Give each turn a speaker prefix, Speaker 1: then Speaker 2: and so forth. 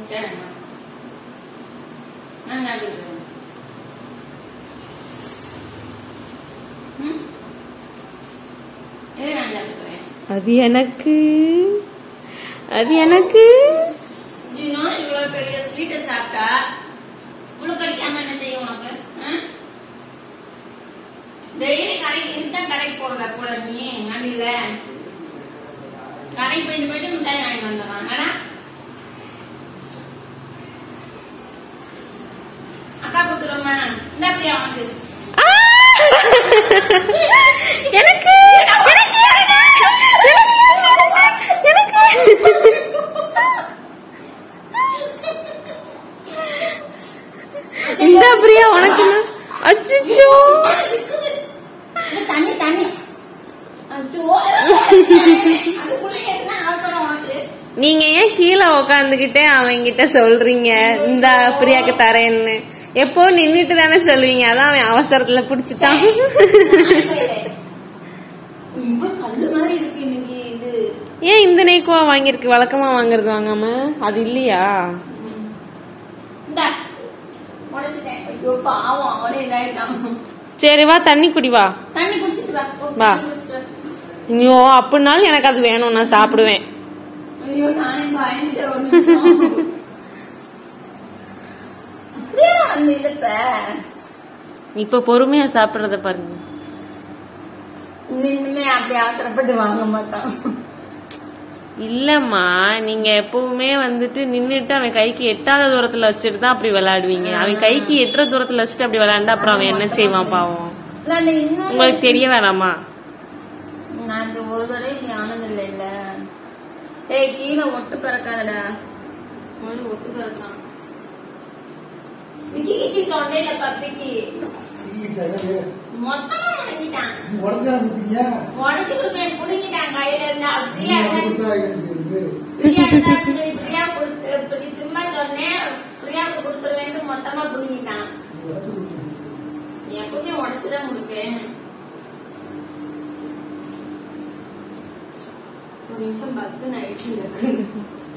Speaker 1: முட்டை வேண்டாம் நான் என்ன கேட்குறேன் ம் எது நான் சாப்பிடுறேன்
Speaker 2: அது எனக்கு அது எனக்கு
Speaker 1: இன்னும் இவ்வளவு பெரிய ஸ்வீட்டை சாப்பிட்டா இவ்வளவு கிடைக்காம என்ன செய்யும் உனக்கு டெய்லி கடைக்கு இதுதான் கடைக்கு போறதா கூட நீ நடிகல கடைக்கு போயிட்டு போயிட்டு மிட்டாய் வாங்கி வந்துடுறான் என்னடா அக்கா கொடுத்துருமா இந்த அப்படியா உனக்கு
Speaker 2: ஆ! எனக்கு எனக்கு எனக்கு இந்த பிரியா உனக்கு அச்சோ
Speaker 1: இருக்குது. இந்த தண்ணி தண்ணி அச்சோ. அதுக்குள்ள என்ன அவசரம் உனக்கு
Speaker 2: நீங்க ஏன் கீழே உக்காந்துகிட்டே அவன்கிட்ட சொல்றீங்க இந்த பிரியாக்கு தரேன்னு எப்போ நின்னுட்டு தானே சொல்லுவீங்க அதான் அவன் அவசரத்துல புடிச்சிட்டான்
Speaker 1: இவ்வளவு கல்லு மாதிரி இருக்கு இன்னைக்கு இது
Speaker 2: ஏன் இந்த நெய்க்குவா வாங்கியிருக்கு வழக்கமா வாங்குறது வாங்காம அது இல்லையா
Speaker 1: ம். இந்தா உடைச்சிட்டேன் ஐயோ பாவம் அவனே இதாயிட்டான்
Speaker 2: சரி வா தண்ணி குடி வா
Speaker 1: தண்ணி குடிச்சிட்டு வா போ,
Speaker 2: வா.
Speaker 1: தண்ணி குடிச்சிட்டு வா.
Speaker 2: ஐயோ அப்படின்னாலும் எனக்கு அது வேணும் நான் சாப்பிடுவேன்
Speaker 1: ஐயோ நானே பயந்துட்டேன் ஒரு நிமிஷம் அப்படியே வந்து இல்லப்ப
Speaker 2: இப்ப பொறுமையா சாப்பிடுறத பாருங்க
Speaker 1: இனிமே அப்படி அவசரப்பட்டு வாங்க மாட்டான்
Speaker 2: இல்லம்மா நீங்க எப்பவுமே வந்துட்டு நின்னுட்டு அவன் கைக்கு எட்டாத தூரத்துல வச்சுட்டு தான் அப்படி விளையாடுவீங்க அவன் கைக்கு எட்டுற தூரத்துல வச்சுட்டு அப்படி விளையாண்டா அப்புறம் அவன் என்ன செய்வான் பாவம்
Speaker 1: இல்ல அந்த இன்னொன்னு
Speaker 2: உங்களுக்கு தெரிய வேணாமா
Speaker 1: நான் இந்த ஒரு தடவை இப்படி ஆனது இல்ல இல்ல டேய் கீழே ஒட்டு பறக்காதடா முதல்ல ஒட்டு பறக்கான் விக்கி கிச்சி தொண்டையில பப்பிக்கு மொத்தமா முடங்கிட்டான் உடச்சு கொடுப்பேன் புடுங்கிட்டான் கையில இருந்தா அப்படியே பிரியா இருந்தா அப்படி சொல்லி பிரியா கொடுத்து இப்படி சும்மா சொன்னேன் பிரியாவுக்கு கொடுத்துருவேன் மொத்தமா புடுங்கிட்டான் எப்பவுமே உடச்சுதான் முடிப்பேன் ஒரு நிமிஷம் பத்து ஆயிடுச்சு எனக்கு